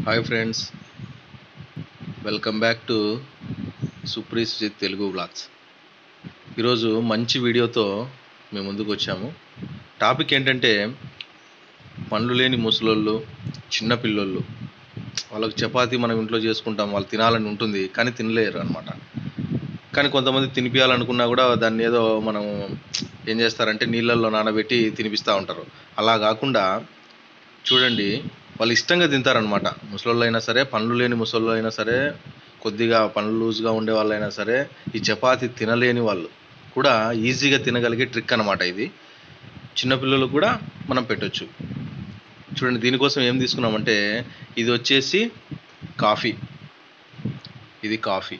hi friends welcome back to సుప్రీస్ with Telugu blogs ఈరోజు మంచి వీడియోతో మేము ముందుకు వచ్చాము టాపిక్ ఏంటంటే పండ్లు లేని ముసలోళ్ళు చిన్న పిల్లోళ్ళు వాళ్ళకి చపాతీ మనం ఇంట్లో చేసుకుంటాం వాళ్ళు తినాలని ఉంటుంది కానీ తినలేరు అనమాట కానీ కొంతమంది తినిపించాలనుకున్నా కూడా దాన్ని ఏదో మనం ఏం చేస్తారంటే నీళ్ళల్లో నానబెట్టి తినిపిస్తూ ఉంటారు అలా కాకుండా చూడండి వాళ్ళు ఇష్టంగా తింటారనమాట ముసలోళ్ళు అయినా సరే పండ్లు లేని ముసలోళ్ళు అయినా సరే కొద్దిగా పండ్లు లూజ్గా ఉండే వాళ్ళైనా సరే ఈ చపాతీ తినలేని వాళ్ళు కూడా ఈజీగా తినగలిగే ట్రిక్ అనమాట ఇది చిన్నపిల్లలకు కూడా మనం పెట్టొచ్చు చూడండి దీనికోసం ఏం తీసుకున్నామంటే ఇది వచ్చేసి కాఫీ ఇది కాఫీ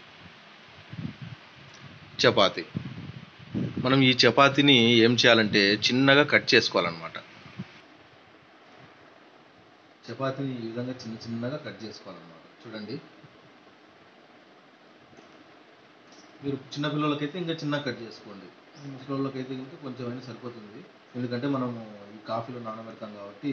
చపాతీ మనం ఈ చపాతీని ఏం చేయాలంటే చిన్నగా కట్ చేసుకోవాలన్నమాట చపాతీని ఈ విధంగా చిన్న చిన్నగా కట్ చేసుకోవాలన్నమాట చూడండి మీరు చిన్న పిల్లలకైతే ఇంకా చిన్న కట్ చేసుకోండి ముసలిళ్ళకైతే ఇంకా కొంచెం అయినా సరిపోతుంది ఎందుకంటే మనము ఈ కాఫీలో నానబెడతాం కాబట్టి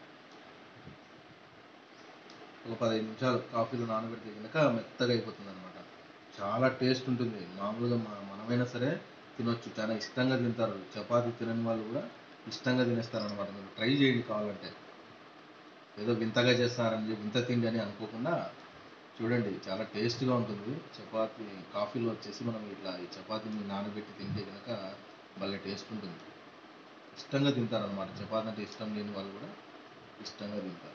ఒక పదహైదు నిమిషాలు కాఫీలో నానబెడితే కనుక మెత్తగా అయిపోతుంది అనమాట చాలా టేస్ట్ ఉంటుంది మామూలుగా మ- మనమైనా సరే తినొచ్చు చాలా ఇష్టంగా తింటారు చపాతీ తినని వాళ్ళు కూడా ఇష్టంగా తినేస్తారు అనమాట మీరు ట్రై చేయండి కావాలంటే ఏదో వింతగా చేస్తారని చెప్పి వింత తిండి అని అనుకోకుండా చూడండి చాలా టేస్ట్గా ఉంటుంది చపాతీ కాఫీలో వచ్చేసి మనం ఇట్లా ఈ చపాతీని నానబెట్టి తింటే కనుక భలే టేస్ట్ ఉంటుంది ఇష్టంగా తింటారనమాట చపాతీ అంటే ఇష్టం లేని వాళ్ళు కూడా ఇష్టంగా తింటారు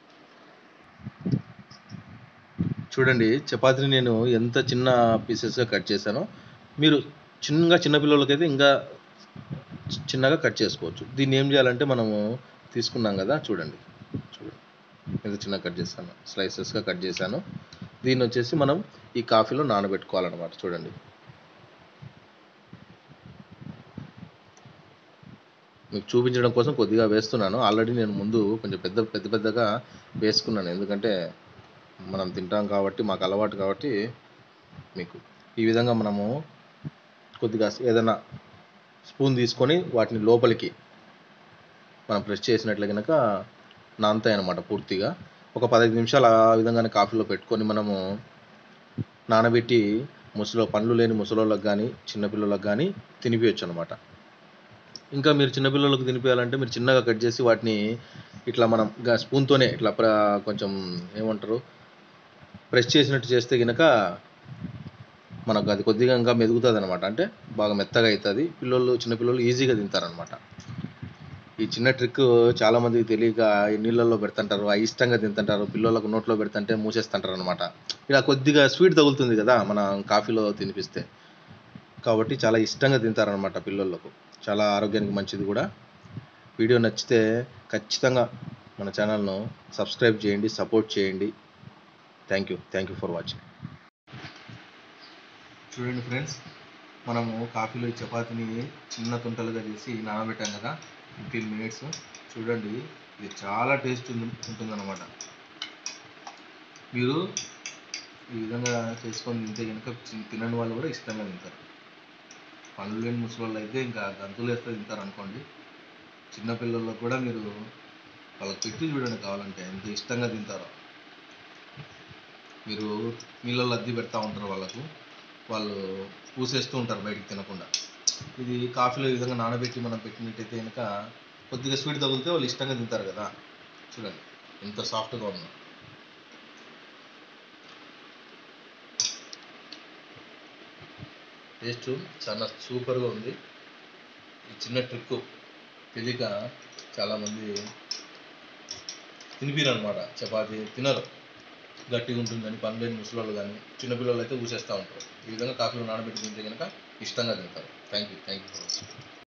చూడండి చపాతీని నేను ఎంత చిన్న పీసెస్గా కట్ చేశానో మీరు చిన్నగా చిన్నపిల్లలకైతే ఇంకా చి- చిన్నగా కట్ చేసుకోవచ్చు దీన్ని ఏం చేయాలంటే మనము తీసుకున్నాం కదా చూడండి చూడండి ఎంత చిన్నగా కట్ చేశాను స్లైసెస్గా కట్ చేశాను దీన్ని వచ్చేసి మనం ఈ కాఫీలో నానబెట్టుకోవాలన్నమాట చూడండి మీకు చూపించడం కోసం కొద్దిగా వేస్తున్నాను ఆల్రెడీ నేను ముందు కొంచెం పెద్ద పెద్ద పెద్దగా వేసుకున్నాను ఎందుకంటే మనం తింటాం కాబట్టి మాకు అలవాటు కాబట్టి మీకు ఈ విధంగా మనము కొద్దిగా ఏదైనా స్పూన్ తీసుకొని వాటిని లోపలికి మనం ప్రెస్ చేసినట్లు కనుక నానతాయి అనమాట పూర్తిగా ఒక పదహైదు నిమిషాలు ఆ విధంగానే కాఫీలో పెట్టుకొని మనము నానబెట్టి ముసలో పండ్లు లేని ముసలోళ్ళకి కానీ చిన్నపిల్లలకు కానీ తినిపించచ్చు అనమాట ఇంకా మీరు చిన్నపిల్లలకు తినిపించాలంటే మీరు చిన్నగా కట్ చేసి వాటిని ఇట్లా మనం గా- స్పూన్తోనే ఇట్లా ప్ర కొంచెం ఏమంటారు ప్రెస్ చేసినట్టు చేస్తే కనుక మనకు అది కొద్దిగా ఇంకా మెదుగుతుంది అనమాట అంటే బాగా మెత్తగా అవుతుంది పిల్లలు చిన్నపిల్లలు ఈజీగా తింటారనమాట ఈ చిన్న ట్రిక్ చాలా మందికి తెలియక ఈ నీళ్ళల్లో పెడుతుంటారు ఆ ఇష్టంగా తింటుంటారు పిల్లలకు నోట్లో పెడుతుంటే మూసేస్తుంటారు అనమాట ఇలా కొద్దిగా స్వీట్ తగులుతుంది కదా మన కాఫీలో తినిపిస్తే కాబట్టి చాలా ఇష్టంగా తింటారనమాట పిల్లలకు చాలా ఆరోగ్యానికి మంచిది కూడా వీడియో నచ్చితే ఖచ్చితంగా మన ఛానల్ను సబ్స్క్రైబ్ చేయండి సపోర్ట్ చేయండి thank you thank you for watching చూడండి ఫ్రెండ్స్ మనము కాఫీలో ఈ చపాతీని చిన్న తుంటలుగా చేసి నానబెట్టాం కదా ఫిఫ్టీన్ మినిట్స్ చూడండి ఇది చాలా టేస్ట్ ఉంటుందన్నమాట మీరు ఈ విధంగా చేసుకొని తింటే కనుక చి- తినని వాళ్ళు కూడా ఇష్టంగా తింటారు పండ్లు లేని ముసలి అయితే ఇంకా గంతులు వేస్తే తింటారు అనుకోండి చిన్నపిల్లలకు కూడా మీరు వాళ్ళకి పెట్టి చూడండి కావాలంటే ఎంత ఇష్టంగా తింటారో మీరు నీళ్ళల్లో అద్ది పెడతా ఉంటారు వాళ్ళకు వాళ్ళు పూసేస్తూ ఉంటారు బయటికి తినకుండా ఇది కాఫీలో ఈ విధంగా నానబెట్టి మనం పెట్టినట్టయితే కనుక కొద్దిగా స్వీట్ తగిలితే వాళ్ళు ఇష్టంగా తింటారు కదా చూడండి ఎంత సాఫ్ట్గా ఉందో టేస్ట్ చాలా సూపర్గా ఉంది ఈ చిన్న ట్రిక్ తెలియక చాలామంది తినిపిరు అనమాట చపాతీ తినరు గట్టిగా ఉంటుందని పనిలేని ముసలోళ్ళు కానీ చిన్నపిల్లలు అయితే ఊసేస్తూ ఉంటారు ఈ విధంగా కాఫీలో నానబెట్టి తింటే కనుక ఇష్టంగా తింటారు thank you thank you for watching